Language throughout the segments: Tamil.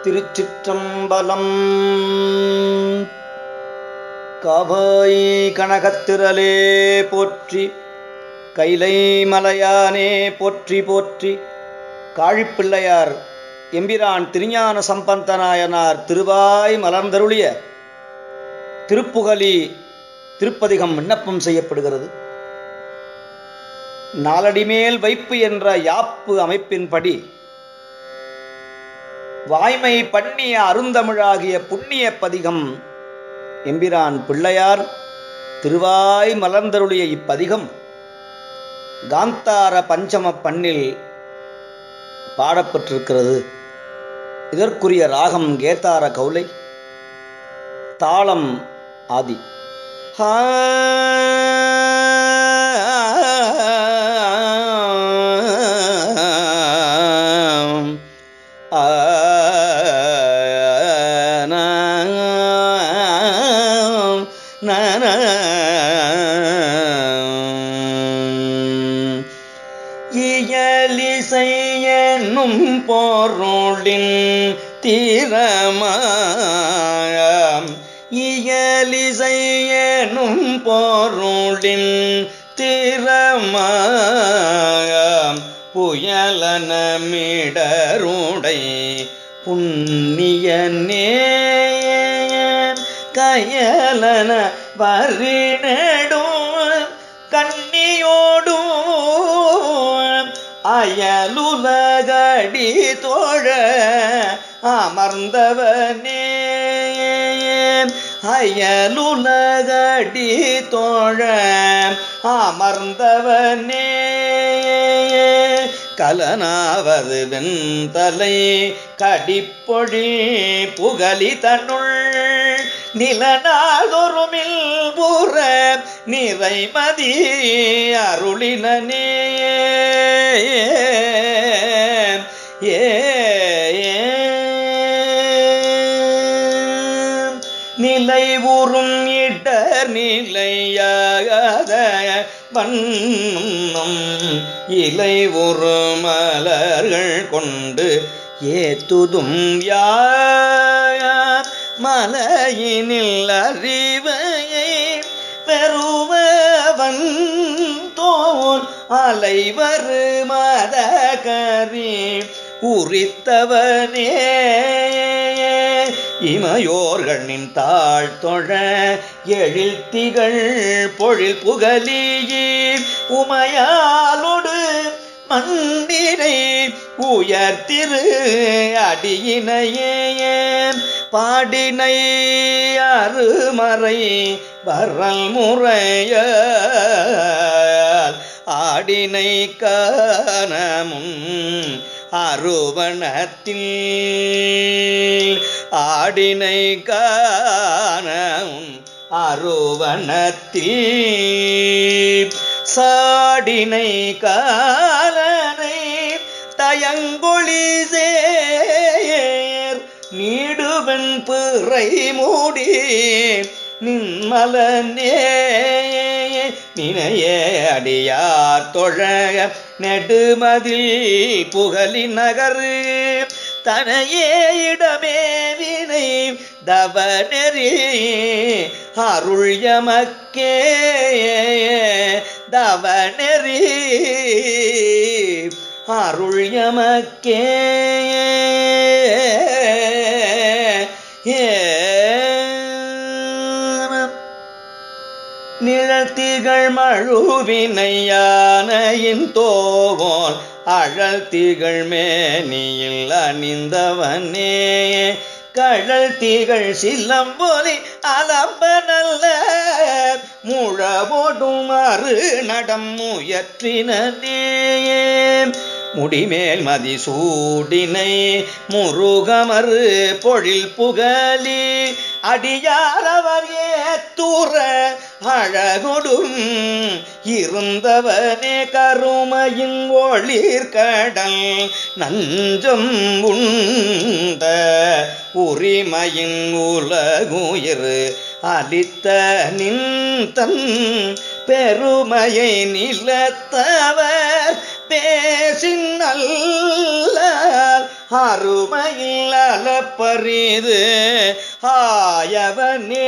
திருச்சிற்றம்பலம் கவாய் கனகத்திரலே போற்றி கைலை மலையானே போற்றி போற்றி காழிப்பிள்ளையார் எம்பிரான் திருஞான சம்பந்தநாயனார் திருவாய் மலர்ந்தருளிய திருப்புகலி திருப்பதிகம் விண்ணப்பம் செய்யப்படுகிறது நாலடிமேல் வைப்பு என்ற யாப்பு அமைப்பின்படி வாய்மை பண்ணிய அருந்தமிழாகிய புண்ணிய பதிகம் எம்பிரான் பிள்ளையார் திருவாய் மலர்ந்தருளிய இப்பதிகம் காந்தார பஞ்சம பண்ணில் பாடப்பட்டிருக்கிறது இதற்குரிய ராகம் கேத்தார கவுலை தாளம் ஆதி இயலிசையனும் பொருளின் தீரமாயம் இயலிசையனும் பொருளின் திறமாயம் புயலனமிடருடை புண்ணியனே கயலன வரிநடும் கண்ணியோடும் அயலுலகடி தோழ அமர்ந்தவனே அயலுலகடி தோழ அமர்ந்தவனே கலனாவது வெண்தலை கடிப்பொழி புகலி தன்னுள் நிலநாதொருமில் புற நிறைமதி அருளினே ஏ நிலை உறும் இடர் நிலையாகாத வண்ணம் இலை ஒரு மலர்கள் கொண்டு ஏத்துதும் யார் மலையினில் அறிவையை பெறுவவன் தோல் அலைவரு மதகரி உரித்தவனே இமையோர்களின் தாழ் தொழ எழில் திகழ் பொழில் புகலியே உமையாலோடு மண்டினை உயர்த்திரு அடியினையே பாடினை அருமறை வரல் முறைய ஆடினை காணமும் அருவணத்தில் ஆடினை காணமும் அருவணத்தில் சாடினை காலனை தயங்கொழி சேர் நீடுவன் பிறை மூடி நின்மலனே நினையே அடியார் தொழ நெடுமதில் புகழி நகரு தனையே இடமே வினை தவ நெறி அருள் எமக்கே தவ நெறி அருள் எமக்கே நிழத்திகள் மழுவினையானையின் தோவோன் அழல் திகழ் மேனியில் அணிந்தவனே கழல் திகழ் சிலம்பொலி அலம்ப நல்ல முழவோடும் அரு நடம் முயற்றினே முடிமேல் மதிசூடினை முருகமறு பொழில் புகழி அடியாரவர் ஏத்தூர அழகொடும் இருந்தவனே கருமையின் ஒளிர் கடல் நஞ்சம் உண்ட உரிமையின் உலகுயிர் அளித்த நின் பெருமையை நிலத்தவர் பேசின் அருமையில் அலப்பரிது ஆயவனே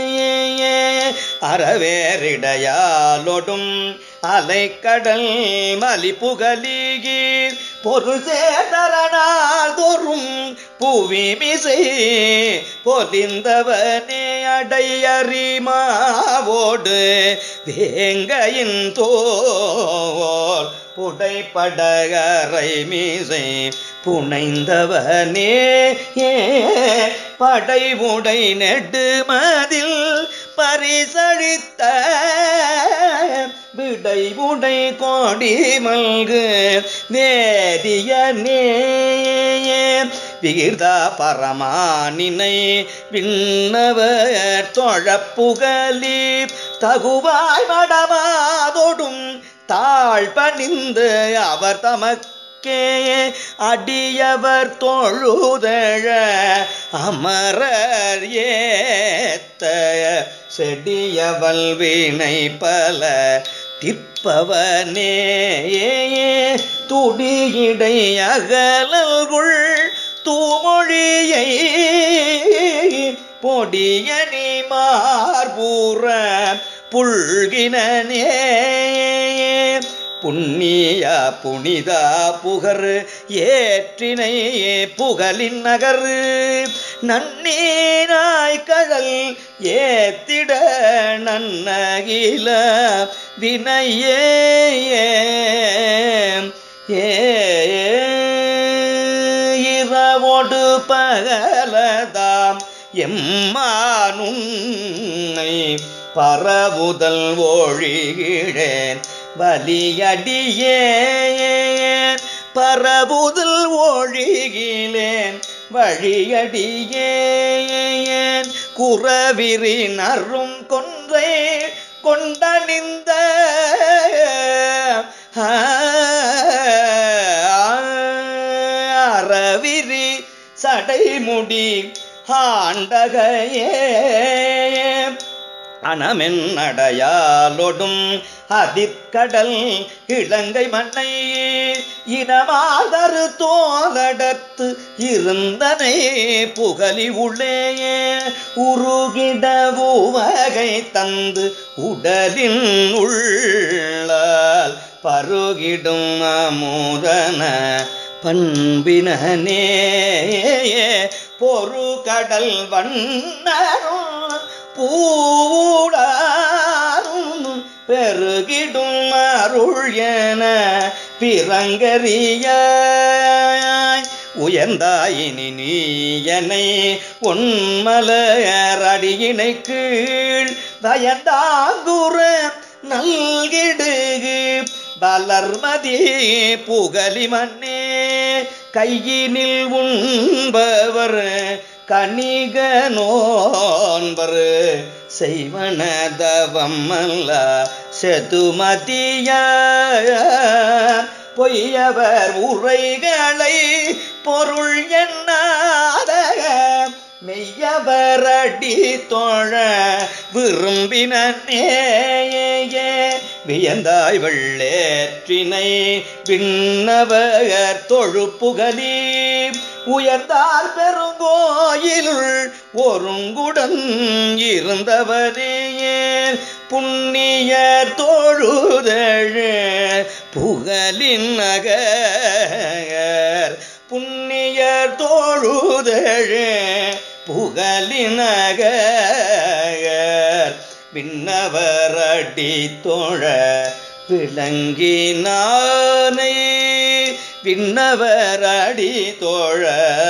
அறவேறிடையாலொடும் அலைக்கடல் மலி புகலிகீர் பொருள் சேதரனால் தோறும் புவி மிசை பொலிந்தவனே அடையறிமாவோடு வேங்கையின் தோல் புடைப்படகரை மீசை புனைந்தவனே ஏ படை உடை நெடுமதில் பரிசழித்த விடை உடை கோடி மல்கு வேதியனே விகிர்தா பரமானினை விண்ணவர் தொழப்புகலி தகுவாய் மடமாதொடும் தாழ் பணிந்து அவர் தமக்கே அடியவர் தொழுதழ அமரர் ஏத்த செடியவல் வினை பல திற்பவனே துடியிடை அகலல்குள் தூமொழியை பொடியனி மார்பூர புல்கினனே புண்ணிய புனிதா புகர் ஏற்றினை புகலின் நகர் நன்னீராய் கடல் ஏத்திட நன்னகில வினையே ஏ இரவோடு பகலதாம் எம்மானுன்னை பரவுதல் ஒழிகிறேன் வலியடியேன் பரவுதல் ஒழிகிலேன் வழியடியேன் குறவிரி நறும் கொன்றை கொண்டணிந்த அறவிரி சடைமுடி ஆண்டகையே அனமென் அடையாலொடும் அதிர்கடல் இலங்கை மண்ணை இனமாதரு தோலடத்து இருந்தனை புகழி உள்ளேயே உருகிட உவகை தந்து உடலின் உள்ளால் பருகிடும் அமுதன பண்பினே பொறு கடல் வண்ணரும் பூடாரும் பெருகிடும் அருள் என பிறங்கறியாய் உயர்ந்தாயினி நீயனை உன்மலர் அடியினை கீழ் தயந்தாங்குற நல்கிடுகு வளர்மதி புகலி மண்ணே கையினில் உண்பவர் கணிக நோன்பர் செய்வனதவம் அல்ல செதுமதிய பொய்யவர் உரைகளை பொருள் எண்ணாத மெய்யவரடி தோழ விரும்பினே வியந்தாய் வெள்ளேற்றினை விண்ணவர் தொழுப்புகலி உயர்ந்தார் பெருங்கோயிலுள் ஒருங்குடன் இருந்தவரே புண்ணிய தொழுதழு புகலின் நகர் புண்ணிய தொழுதழு புகலின் நகர் விண்ணவரடி தோழ விளங்கினானை விண்ணவரடி தோழ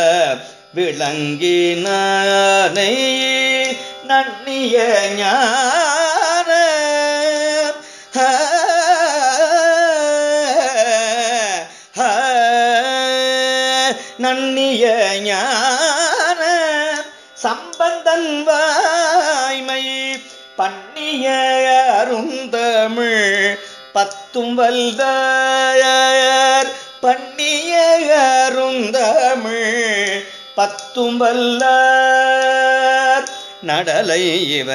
விளங்கினானை நன்னிய ஞான நன்னிய ஞான சம்பந்தன் வாய்மை பண்ணிய அருந்தமிழ் பத்தும் வல்லார் பண்ணிய அருந்தமிழ் பத்தும் வல்லார் நடலை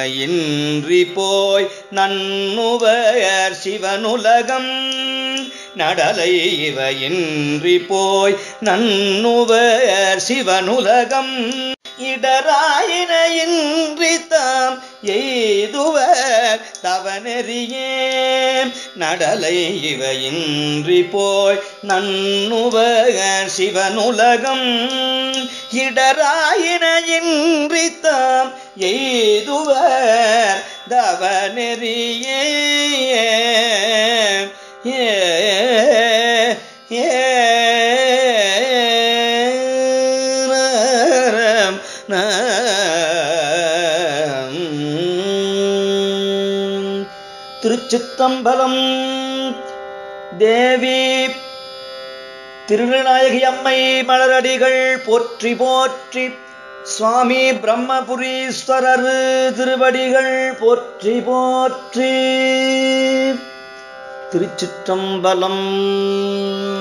இவையின்றி போய் நன்னுவர் சிவனுலகம் நடலை இவையின்றி போய் நன்னுவர் சிவனுலகம் இடராயின இன்றி தாம் எய்துவர் தவநெறியே நடலை இவையின்றி போய் நன்னுவர் சிவனுலகம் இடராயின இன்றி தாம் எய்துவர் தவநெறியே ஏ ஏ நரம் நம். திருச்சித்தம்பலம் தேவி திருநாயகி அம்மை மலரடிகள் போற்றி போற்றி சுவாமி பிரம்மபுரீஸ்வரர் திருவடிகள் போற்றி போற்றி திருச்சிற்றம்பலம்